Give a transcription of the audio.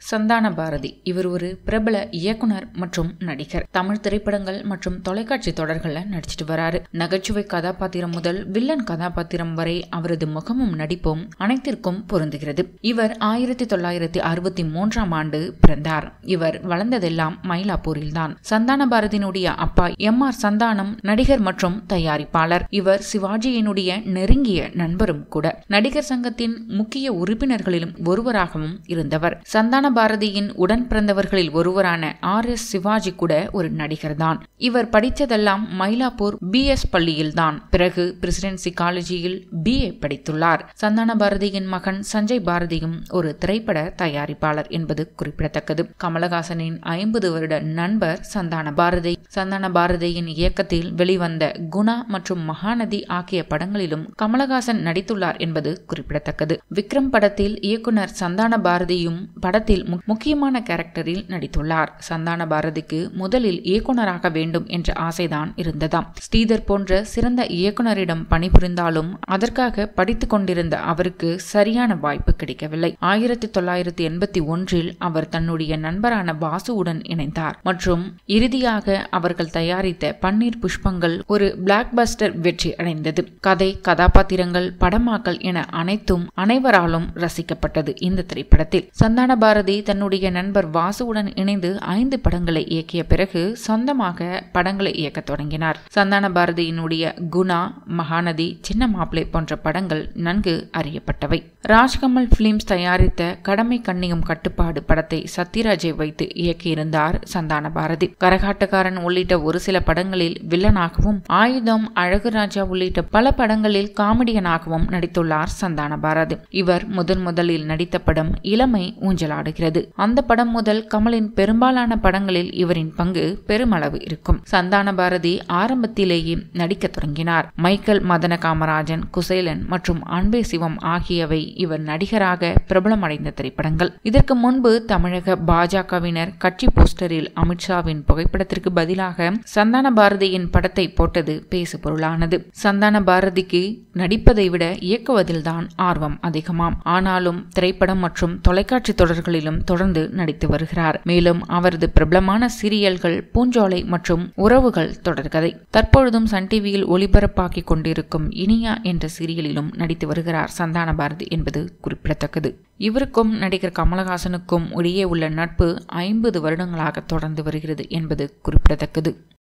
சந்தான பாரதி இவர் ஒரு பிரபல இயக்குனர் மற்றும் நடிகர் தமிழ் திரைப்படங்கள் மற்றும் தொலைக்காட்சி தொடர்கள்ல நடிச்சிட்டு வராரு நகைச்சுவை கதாபாத்திரம் முதல் வில்லன் கதாபாத்திரம் வரை அவரது முகமும் நடிப்பும் அனைத்திற்கும் பொருந்துகிறது இவர் ஆயிரத்தி தொள்ளாயிரத்தி அறுபத்தி மூன்றாம் ஆண்டு பிறந்தார் இவர் வளர்ந்ததெல்லாம் மயிலாப்பூரில் தான் சந்தான பாரதியினுடைய அப்பா எம் ஆர் சந்தானம் நடிகர் மற்றும் தயாரிப்பாளர் இவர் சிவாஜியினுடைய நெருங்கிய நண்பரும் கூட நடிகர் சங்கத்தின் முக்கிய உறுப்பினர்களிலும் ஒருவராகவும் இருந்தவர் சந்தான பாரதியின் உடன் பிறந்தவர்களில் ஒருவரான ஆர் எஸ் சிவாஜி கூட ஒரு நடிகர் தான் இவர் படித்ததெல்லாம் மயிலாப்பூர் பி எஸ் பள்ளியில் தான் பிறகு பிரசிடென்சி காலேஜில் பி ஏ படித்துள்ளார் சந்தான பாரதியின் மகன் சஞ்சய் பாரதியும் ஒரு திரைப்பட தயாரிப்பாளர் என்பது குறிப்பிடத்தக்கது கமலஹாசனின் ஐம்பது வருட நண்பர் சந்தான பாரதி சந்தான பாரதியின் இயக்கத்தில் வெளிவந்த குணா மற்றும் மகாநதி ஆகிய படங்களிலும் கமலஹாசன் நடித்துள்ளார் என்பது குறிப்பிடத்தக்கது விக்ரம் படத்தில் இயக்குனர் சந்தான பாரதியும் படத்தில் முக்கியமான கேரக்டரில் நடித்துள்ளார் சந்தான பாரதிக்கு முதலில் இயக்குனராக வேண்டும் என்ற ஆசைதான் இருந்ததாம் ஸ்ரீதர் போன்ற சிறந்த இயக்குனரிடம் பணிபுரிந்தாலும் அதற்காக படித்துக் கொண்டிருந்த அவருக்கு சரியான வாய்ப்பு கிடைக்கவில்லை ஆயிரத்தி தொள்ளாயிரத்தி எண்பத்தி ஒன்றில் அவர் தன்னுடைய நண்பரான பாசுவுடன் இணைந்தார் மற்றும் இறுதியாக அவர்கள் தயாரித்த பன்னீர் புஷ்பங்கள் ஒரு பிளாக் பஸ்டர் வெற்றி அடைந்தது கதை கதாபாத்திரங்கள் படமாக்கல் என அனைத்தும் அனைவராலும் ரசிக்கப்பட்டது இந்த திரைப்படத்தில் சந்தான பாரதி தன்னுடைய நண்பர் வாசுவுடன் இணைந்து ஐந்து படங்களை இயக்கிய பிறகு சொந்தமாக படங்களை இயக்க தொடங்கினார் சந்தான பாரதியினுடைய குணா மகாநதி சின்ன மாப்பிளை போன்ற படங்கள் நன்கு அறியப்பட்டவை ராஜ்கமல் பிலிம்ஸ் தயாரித்த கடமை கண்ணியம் கட்டுப்பாடு படத்தை சத்யராஜை வைத்து இயக்கியிருந்தார் சந்தான பாரதி கரகாட்டக்காரன் உள்ளிட்ட ஒரு சில படங்களில் வில்லனாகவும் ஆயுதம் அழகுராஜா உள்ளிட்ட பல படங்களில் காமெடியனாகவும் நடித்துள்ளார் சந்தான பாரதி இவர் முதன் முதலில் நடித்த படம் இளமை ஊஞ்சலாடுகிறது அந்த படம் முதல் கமலின் பெரும்பாலான படங்களில் இவரின் பங்கு பெருமளவு இருக்கும் சந்தான பாரதி ஆரம்பத்திலேயே நடிக்க தொடங்கினார் மைக்கேல் மதன காமராஜன் குசேலன் மற்றும் அன்பே சிவம் ஆகியவை இவர் நடிகராக பிரபலமடைந்த திரைப்படங்கள் இதற்கு முன்பு தமிழக பாஜகவினர் கட்சி போஸ்டரில் அமித்ஷாவின் புகைப்படத்திற்கு பதிலாக சந்தான பாரதியின் படத்தை போட்டது பேசு பொருளானது சந்தான பாரதிக்கு நடிப்பதை விட இயக்குவதில்தான் ஆர்வம் அதிகமாம் ஆனாலும் திரைப்படம் மற்றும் தொலைக்காட்சி தொடர்களிலும் தொடர்ந்து நடித்து வருகிறார் மேலும் அவரது பிரபலமான சீரியல்கள் பூஞ்சோலை மற்றும் உறவுகள் தொடர்கதை தற்பொழுதும் சன் டிவியில் ஒளிபரப்பாக்கிக் கொண்டிருக்கும் இனியா என்ற சீரியலிலும் நடித்து வருகிறார் சந்தான பாரதி என்பது குறிப்பிடத்தக்கது இவருக்கும் நடிகர் கமலஹாசனுக்கும் இடையே உள்ள நட்பு ஐம்பது வருடங்களாக தொடர்ந்து வருகிறது என்பது குறிப்பிடத்தக்கது